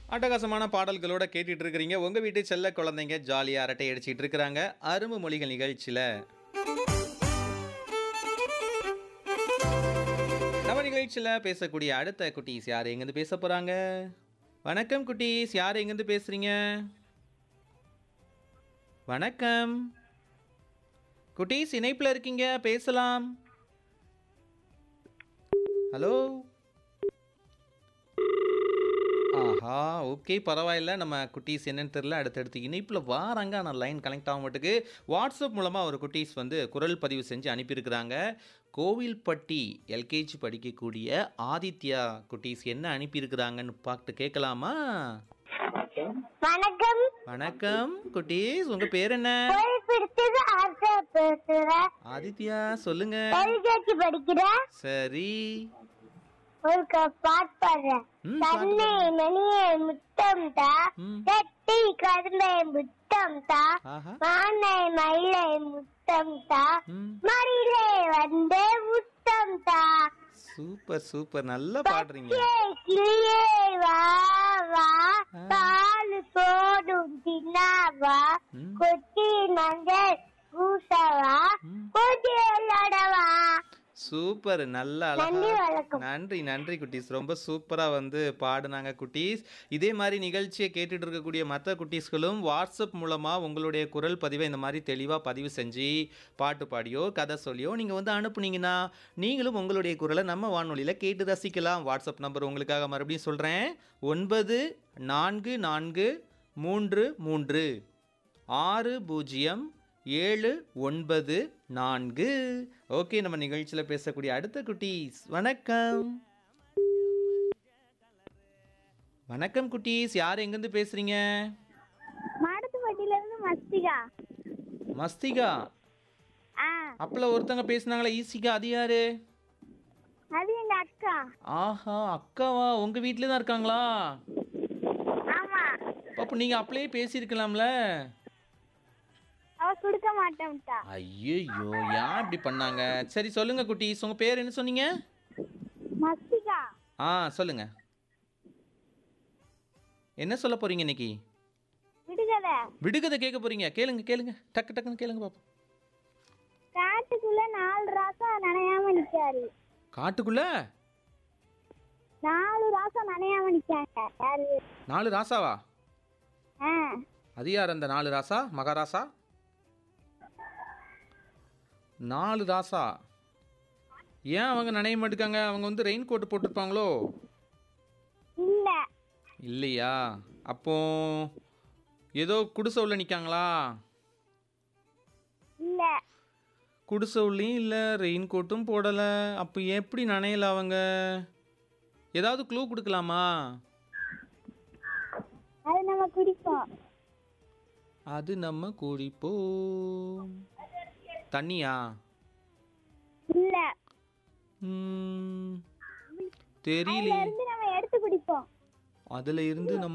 அட்டகாசமான பாடல்களோட கேட்டுட்டு இருக்கிறீங்க உங்க வீட்டு செல்ல குழந்தைங்க ஜாலியா அரட்டை அடிச்சிட்டு இருக்கிறாங்க அரும்பு மொழிகள் நிகழ்ச்சியில நம்ம நிகழ்ச்சியில பேசக்கூடிய அடுத்த குட்டீஸ் யார் எங்கேருந்து பேச போறாங்க வணக்கம் குட்டீஸ் யார் எங்கேருந்து பேசுறீங்க வணக்கம் குட்டீஸ் இணைப்பில் இருக்கீங்க பேசலாம் ஹலோ ஆஹா ஓகே பரவாயில்ல நம்ம குட்டீஸ் என்னன்னு தெரில அடுத்தடுத்து இணைப்பில் வாராங்க ஆனால் லைன் கனெக்ட் ஆக மாட்டுக்கு வாட்ஸ்அப் மூலமாக ஒரு குட்டீஸ் வந்து குரல் பதிவு செஞ்சு அனுப்பியிருக்கிறாங்க கோவில்பட்டி எல்கேஜி படிக்கக்கூடிய ஆதித்யா குட்டீஸ் என்ன அனுப்பியிருக்கிறாங்கன்னு பார்த்து கேட்கலாமா வணக்கம் வணக்கம் குட்டீஸ் உங்கள் பேர் என்ன கோயில் பிடிச்சது ஆர்த்தா பேசுறேன் ஆதித்யா சொல்லுங்க எல்கேஜி படிக்கிறேன் சரி ஒரு க- பாட்டு பாடுறேன் ம், பாட்டு தன்னை மணியை முத்தம் தா ம். கட்டி கரும்பை முத்தம் தா ஆஹா மானை மயிலை முத்தம் தா ம் மறிலே வந்து முத்தம் தா சூப்பர் சூப்பர் நல்லா பாடுறீங்க பச்சை கிளியே வா வா ஆ. பால் போடும் தின்னாவா ம். கொட்டி மஞ்சள் பூசவா ம். கொடி விளையாடவா சூப்பர் நல்ல நன்றி அழகா வணக்கம் நன்றி நன்றி குட்டீஸ் ரொம்ப சூப்பராக வந்து பாடுனாங்க குட்டீஸ் இதே மாதிரி நிகழ்ச்சியை கேட்டுட்டு இருக்கக்கூடிய மற்ற குட்டீஸ்களும் வாட்ஸ்அப் மூலமாக உங்களுடைய குரல் பதிவை இந்த மாதிரி தெளிவாக பதிவு செஞ்சு பாட்டு பாடியோ கதை சொல்லியோ நீங்கள் வந்து அனுப்புனீங்கன்னா நீங்களும் உங்களுடைய குரலை நம்ம வானொலியில் கேட்டு ரசிக்கலாம் வாட்ஸ்அப் நம்பர் உங்களுக்காக மறுபடியும் சொல்கிறேன் ஒன்பது நான்கு நான்கு மூன்று மூன்று ஆறு பூஜ்ஜியம் ஏழு ஒன்பது நான்கு ஓகே நம்ம நிகழ்ச்சியில் பேசக்கூடிய அடுத்த குட்டீஸ் வணக்கம் வணக்கம் குட்டீஸ் யார் எங்கேருந்து பேசுறீங்க மாடத்துப்பட்டியில இருந்து மஸ்திகா மஸ்திகா ஆ அப்பல ஒருத்தங்க பேசுனாங்களே ஈசிகா அது யாரு அது எங்க அக்கா ஆஹா அக்காவா உங்க வீட்டில் தான் இருக்காங்களா ஆமா அப்போ நீங்க அப்படியே பேசியிருக்கலாம்ல அவ கொடுக்க மாட்டேன்ட்டா ஐயோ ஏன் இப்படி பண்ணாங்க சரி சொல்லுங்க குட்டீஸ் உங்க பேர் என்ன சொன்னீங்க மஸ்திகா ஆ சொல்லுங்க என்ன சொல்ல போறீங்க இன்னைக்கு விடுகதை விடுகதை கேட்க போறீங்க கேளுங்க கேளுங்க டக்கு டக்குன்னு கேளுங்க பாப்போம் காட்டுக்குள்ள நாலு ராசா நனையாம நிக்காரு காட்டுக்குள்ள நாலு ராசா நனையாம நிக்காங்க யாரு நாலு ராசாவா ஆ அது யார் அந்த நாலு ராசா மகாராசா நாலு ராசா ஏன் அவங்க நனைய மாட்டுக்காங்க அவங்க வந்து ரெயின் கோட் போட்டிருப்பாங்களோ இல்ல இல்லையா அப்போ ஏதோ குடிசை உள்ள நிற்காங்களா இல்ல குடிசை உள்ளேயும் இல்லை ரெயின் கோட்டும் போடலை அப்போ எப்படி நனையல அவங்க ஏதாவது க்ளூ கொடுக்கலாமா அது நம்ம குடிப்போம் அது நம்ம குடிப்போம் தண்ணியா இல்ல ம், அதுல தெரியலையே இருந்து நம்ம எடுத்து குடிப்போம் அதுல இருந்து நம்ம